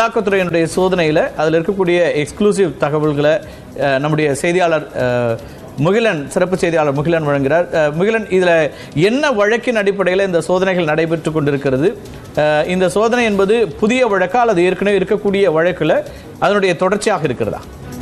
அமலாக்கத்துறையினுடைய சோதனையில் அதில் இருக்கக்கூடிய எக்ஸ்க்ளூசிவ் தகவல்களை அஹ், நம்முடைய செய்தியாளர் அஹ், முகிலன் சிறப்பு செய்தியாளர் முகிலன் வழங்குகிறார் அஹ், முகிலன் இதில் என்ன வழக்கின் அடிப்படையில் இந்த சோதனைகள் நடைபெற்று கொண்டிருக்கிறது அஹ், இந்த சோதனை என்பது புதிய வழக்கா அல்லது ஏற்கனவே இருக்கக்கூடிய வழக்கில் அதனுடைய தொடர்ச்சியாக இருக்கிறதா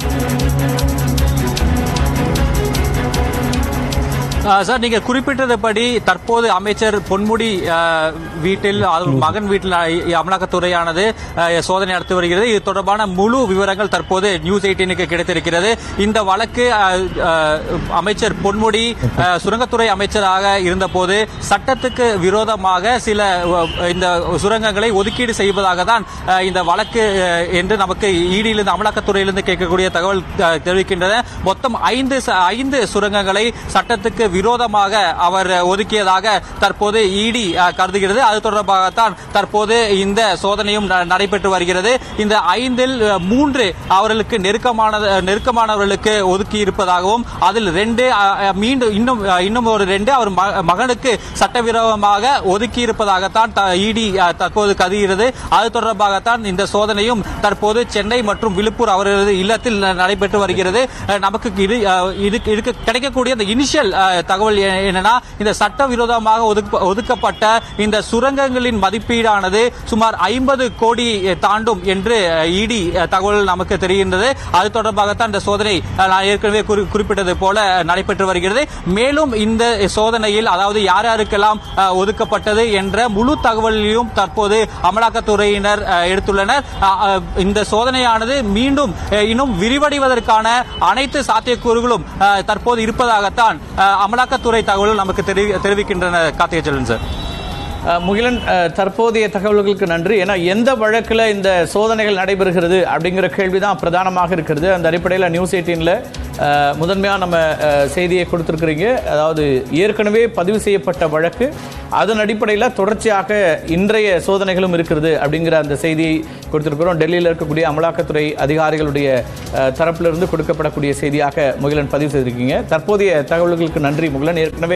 ஆஹ் சார் நீங்க குறிப்பிட்டதுபடி தற்போது அமைச்சர் பொன்முடி ஆஹ், வீட்டில் அது மகன் வீட்டில் அ- அமலாக்கத்துறையானது ஆஹ், சோதனை நடத்தி வருகிறது இது தொடர்பான முழு விவரங்கள் தற்போது நியூஸ் எயிட்டீனுக்கு கிடைத்திருக்கிறது இந்த வழக்கு ஆஹ், ஆஹ், அமைச்சர் பொன்முடி ஆஹ், சுரங்கத்துறை அமைச்சராக இருந்தபோது சட்டத்துக்கு விரோதமாக சில அஹ், இந்த சுரங்கங்களை ஒதுக்கீடு செய்வதாக தான் ஆஹ், இந்த வழக்கு ஆஹ், என்று நமக்கு ஈடியிலிருந்து அமலாக்கத்துறையிலிருந்து கேட்கக்கூடிய தகவல் ஆஹ், தெரிவிக்கின்றன மொத்தம் ஐந்து ச- ஐந்து சுரங்கங்களை சட்டத்துக்கு விரோதமாக அவர் ஒதுக்கியதாக தற்போது இடி கருதுகிறது அது தொடர்பாகத்தான் தற்போது இந்த சோதனையும் ந- நடைபெற்று வருகிறது இந்த ஐந்தில் அஹ், மூன்று அவர்களுக்கு நெருக்கமான நெருக்கமானவர்களுக்கு ஒதுக்கி இருப்பதாகவும் அதில் ரெண்டு அஹ், அஹ், மீண்டும் இன்னும் அஹ், இன்னும் ஒரு ரெண்டு அவர் ம- மகனுக்கு சட்டவிரோதமாக ஒதுக்கி இருப்பதாகத்தான் இடி தற்போது கருதுகிறது அது தொடர்பாகத்தான் இந்த சோதனையும் தற்போது சென்னை மற்றும் விழுப்புரம் அவரது இல்லத்தில் ந- நடைபெற்று வருகிறது அஹ், நமக்கு இது அஹ், இதுக்கு இதுக்கு கிடைக்கக்கூடிய இந்த இனிஷியல் தகவல் எ- என்னன்னா இந்த சட்டவிரோதமாக ஒதுக்க- ஒதுக்கப்பட்ட இந்த சுரங்கங்களின் மதிப்பீடானது சுமார் ஐம்பது கோடி அஹ், தாண்டும் என்று இடி தகவல் நமக்கு தெரிகின்றது அது தொடர்பாகத்தான் இந்த சோதனை அஹ், நான் ஏற்கனவே குறி- குறிப்பிட்டது போல அஹ், நடைபெற்று வருகிறது மேலும் இந்த சோதனையில் அதாவது யார் யாருக்கெல்லாம் அஹ், ஒதுக்கப்பட்டது என்ற முழு தகவலையும் தற்போது அமலாக்கத்துறையினர் அஹ், எடுத்துள்ளனர் அஹ், அஹ், இந்த சோதனையானது மீண்டும் அஹ், இன்னும் விரிவடைவதற்கான அனைத்து சாத்தியக்கூறுகளும் அஹ், தற்போது இருப்பதாகத்தான் அஹ், அமலாக்கத்துறை தகவல் நமக்கு தெரிவி- தெரிவிக்கின்றன கார்த்திகை செல்வன் சார் அஹ், முகிலன் அஹ், தற்போதைய தகவல்களுக்கு நன்றி ஏன்னா எந்த வழக்கில் இந்த சோதனைகள் நடைபெறுகிறது அப்படிங்கிற கேள்வி தான் பிரதானமாக இருக்கிறது அந்த அடிப்படையில் நியூஸ் எயிட்டீனில் முதன்மையாக நம்ம அஹ், செய்தியை கொடுத்துருக்குறீங்க அதாவது ஏற்கனவே பதிவு செய்யப்பட்ட வழக்கு அதன் அடிப்படையில் தொடர்ச்சியாக இன்றைய சோதனைகளும் இருக்கிறது அப்படிங்கிற அந்த செய்தியை கொடுத்துருக்கிறோம் டெல்லியில் இருக்கக்கூடிய அமலாக்கத்துறை அதிகாரிகளுடைய அஹ், தரப்பிலிருந்து கொடுக்கப்படக்கூடிய செய்தியாக முகிலன் பதிவு செய்திருக்கீங்க தற்போதைய தகவல்களுக்கு நன்றி முகிலன் ஏற்கனவே